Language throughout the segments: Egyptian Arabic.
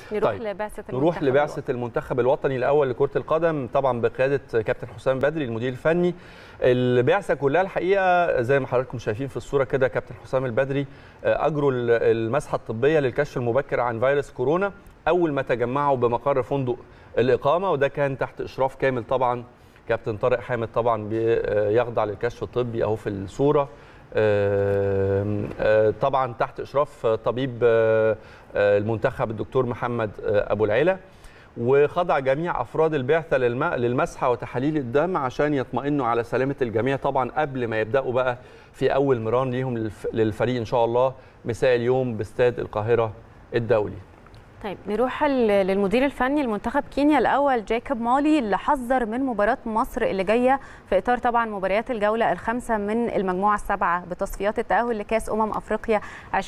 نروح طيب، لبعثه نروح المنتخب لبعثه المنتخب الوطني الاول لكره القدم طبعا بقياده كابتن حسام بدري المدير الفني البعثه كلها الحقيقه زي ما حضراتكم شايفين في الصوره كده كابتن حسام البدري آه، اجروا ال- المسحه الطبيه للكشف المبكر عن فيروس كورونا اول ما تجمعوا بمقر فندق الاقامه وده كان تحت اشراف كامل طبعا كابتن طارق حامد طبعا بيخضع للكشف الطبي اهو في الصوره آم، آه، طبعا تحت اشراف طبيب آه، آه، المنتخب الدكتور محمد آه، ابو العلا وخضع جميع افراد البعثه للم- للمسحه وتحاليل الدم عشان يطمئنوا على سلامه الجميع طبعا قبل ما يبداوا بقى في اول مران ليهم للف- للفريق ان شاء الله مساء اليوم باستاد القاهره الدولي طيب نروح ال- للمدير الفني لمنتخب كينيا الاول جاكوب مالي اللي حذر من مباراه مصر اللي جايه في اطار طبعا مباريات الجوله الخامسه من المجموعه السابعه بتصفيات التاهل لكاس امم افريقيا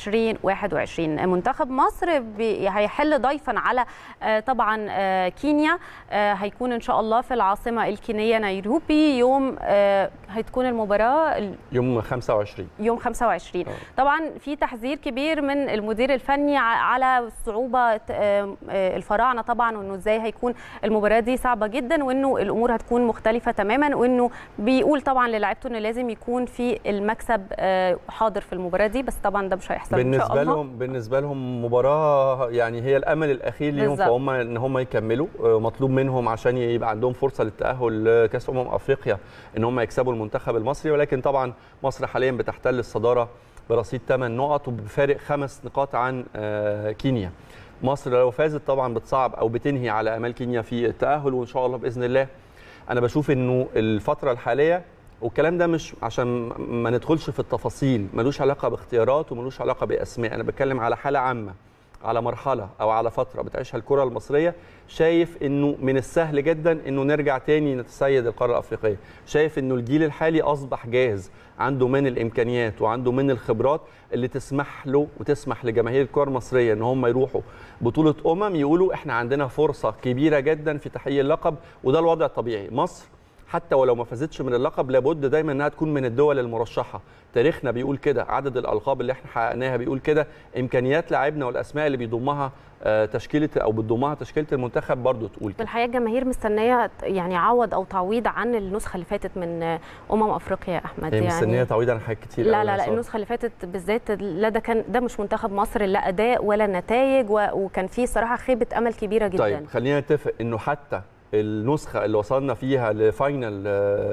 2021 منتخب مصر بي- هيحل ضيفا على آه، طبعا آه، كينيا آه، هيكون ان شاء الله في العاصمه الكينيه نيروبي يوم آه، هتكون المباراه ال- يوم 25 يوم 25 آه. طبعا في تحذير كبير من المدير الفني ع- على صعوبه آه، آه، الفراعنه طبعا وانه ازاي هيكون المباراه دي صعبه جدا وانه الامور هتكون مختلفه تماما وانه بيقول طبعا للاعيبته ان لازم يكون في المكسب آه، حاضر في المباراه دي بس طبعا ده مش هيحصل ان شاء بالنسبه الله لهم بالنسبه لهم مباراه يعني هي الامل الاخير ليهم بالظبط. فهم ان هم يكملوا آه، مطلوب منهم عشان يبقى عندهم فرصه للتاهل لكاس امم افريقيا ان هم يكسبوا المنتخب المصري ولكن طبعا مصر حاليا بتحتل الصداره برصيد 8 نقط وبفارق خمس نقاط عن آه، كينيا مصر لو فازت طبعا بتصعب او بتنهي على امال كينيا في التاهل وان شاء الله باذن الله انا بشوف انه الفتره الحاليه والكلام ده مش عشان ما ندخلش في التفاصيل ملوش علاقه باختيارات وملوش علاقه باسماء انا بتكلم على حاله عامه على مرحله او على فتره بتعيشها الكره المصريه شايف انه من السهل جدا انه نرجع تاني نتسيد القاره الافريقيه شايف انه الجيل الحالي اصبح جاهز عنده من الامكانيات وعنده من الخبرات اللي تسمح له وتسمح لجماهير الكره المصريه ان هم يروحوا بطوله امم يقولوا احنا عندنا فرصه كبيره جدا في تحقيق اللقب وده الوضع الطبيعي مصر حتى ولو ما فازتش من اللقب لابد دايما انها تكون من الدول المرشحه تاريخنا بيقول كده عدد الالقاب اللي احنا حققناها بيقول كده امكانيات لاعبنا والاسماء اللي بيضمها آه، تشكيله او بتضمها تشكيله المنتخب برضو تقول في كده الحقيقه الجماهير مستنيه يعني عوض او تعويض عن النسخه اللي فاتت من آه، امم افريقيا يا احمد هي يعني مستنيه تعويض عن حاجات كتير لا أوي لا يا لا سارة. النسخه اللي فاتت بالذات لا ده كان ده مش منتخب مصر لا اداء ولا نتائج و- وكان فيه صراحه خيبه امل كبيره جدا طيب خلينا نتفق انه حتى النسخه اللي وصلنا فيها لفاينل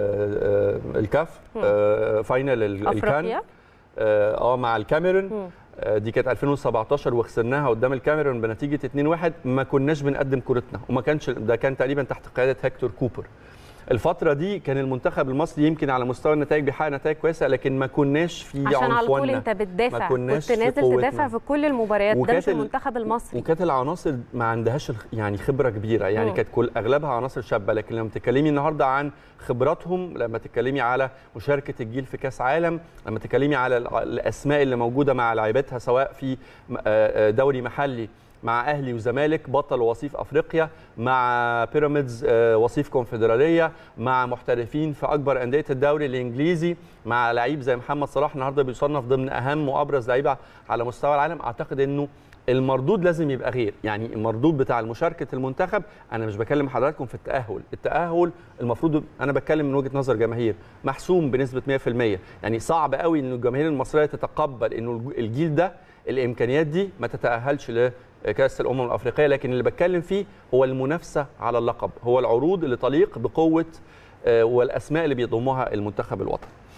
آه، آه، الكاف مم. آه، فاينل ال- الكان افريقيا اه آه، مع الكاميرون مم. آه، دي كانت 2017 وخسرناها قدام الكاميرون بنتيجه 2-1 ما كناش بنقدم كورتنا وما كانش ده كان تقريبا تحت قياده هيكتور كوبر الفترة دي كان المنتخب المصري يمكن على مستوى النتائج بيحقق نتائج كويسة لكن ما كناش في عشان على طول عنفواننا انت بتدافع ما كناش كنت في نازل قوتنا. تدافع في كل المباريات ده وكانت مش ال- المنتخب المصري وكانت العناصر ما عندهاش الخ- يعني خبره كبيره يعني مم. كانت كل اغلبها عناصر شابه لكن لما تتكلمي النهارده عن خبراتهم لما تتكلمي على مشاركه الجيل في كاس عالم لما تتكلمي على ال- الاسماء اللي موجوده مع لاعبتها سواء في م- آه، آه، دوري محلي مع اهلي وزمالك بطل وصيف افريقيا مع بيراميدز آه، وصيف كونفدراليه مع محترفين في اكبر انديه الدوري الانجليزي مع لعيب زي محمد صلاح النهارده بيصنف ضمن اهم وابرز لعيبه على مستوى العالم اعتقد انه المردود لازم يبقى غير يعني المردود بتاع مشاركه المنتخب انا مش بكلم حضراتكم في التاهل التاهل المفروض انا بتكلم من وجهه نظر جماهير محسوم بنسبه 100% يعني صعب قوي ان الجماهير المصريه تتقبل انه الجيل ده الامكانيات دي ما تتاهلش لكاس الامم الافريقيه لكن اللي بتكلم فيه هو المنافسه على اللقب هو العروض اللي تليق بقوه آه، والاسماء اللي بيضمها المنتخب الوطني